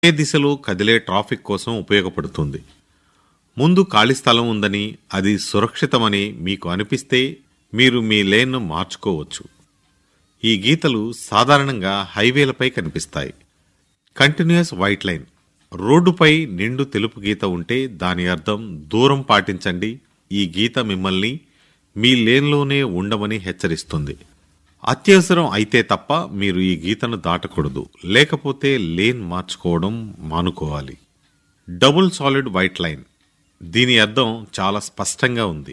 ఏ దిశలో కదిలే ట్రాఫిక్ కోసం ఉపయోగపడుతుంది ముందు ఖాళీ స్థలం ఉందని అది సురక్షితమని మీకు అనిపిస్తే మీరు మీ లేన్ను మార్చుకోవచ్చు ఈ గీతలు సాధారణంగా హైవేలపై కనిపిస్తాయి కంటిన్యూస్ వైట్ లైన్ రోడ్డుపై నిండు తెలుపు గీత ఉంటే దాని అర్థం దూరం పాటించండి ఈ గీత మిమ్మల్ని మీ లేన్లోనే ఉండమని హెచ్చరిస్తుంది అత్యవసరం అయితే తప్ప మీరు ఈ గీతను దాటకూడదు లేకపోతే లేన్ మార్చుకోవడం మానుకోవాలి డబుల్ సాలిడ్ వైట్ లైన్ దీని అర్థం చాలా స్పష్టంగా ఉంది